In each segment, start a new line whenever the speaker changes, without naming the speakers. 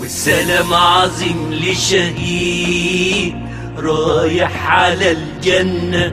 والسلام عظيم لشهيد رايح على الجنة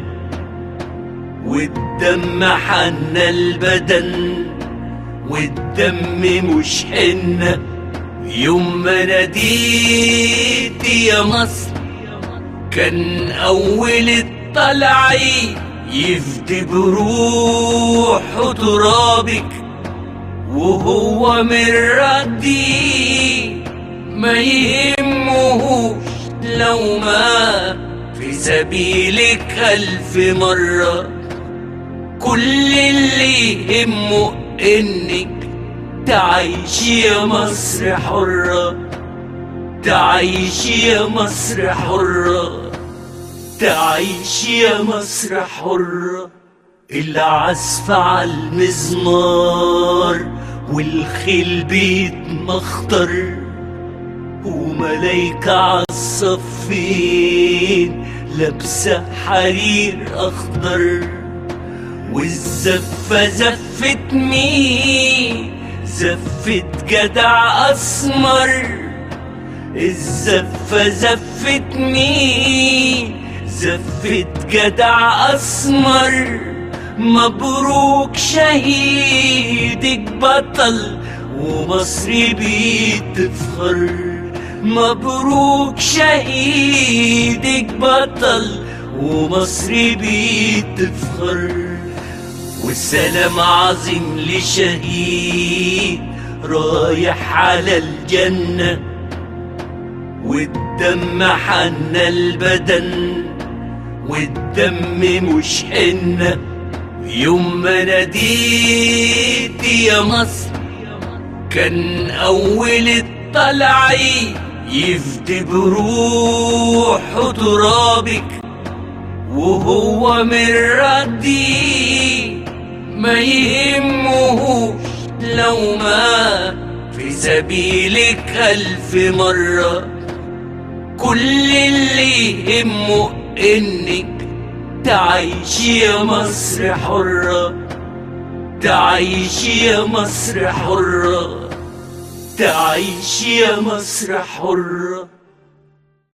والدم حنى البدن والدم مش حنة يوم ما ناديت يا مصر كان أول الطلعي يفدي بروحه ترابك وهو من ردي ما يهمهوش لو ما في سبيلك ألف مرة كل اللي يهمه إنك تعيش يا مصر حرة تعيش يا مصر حرة تعيش يا مصر حرة العزف على المزمار والخيل بيتمخطر وملايكة عالصفين لابسة حرير أخضر والزفة زفت مين زفت جدع أسمر الزفة زفت مين زفت جدع أسمر مبروك شهيدك بطل ومصر بتفخر مبروك شهيدك بطل ومصر بتفخر والسلام عظيم لشهيد رايح على الجنة والدم حنى البدن والدم مش حنة يوم ما ناديت يا مصر كان أول الطلعي يفدي بروحه ترابك وهو من ردي ما يهمهوش لو ما في سبيلك ألف مرة كل اللي يهمه إنك تعيش يا مصر حرة تعيش يا مصر حرة تعيش يا مصر حرة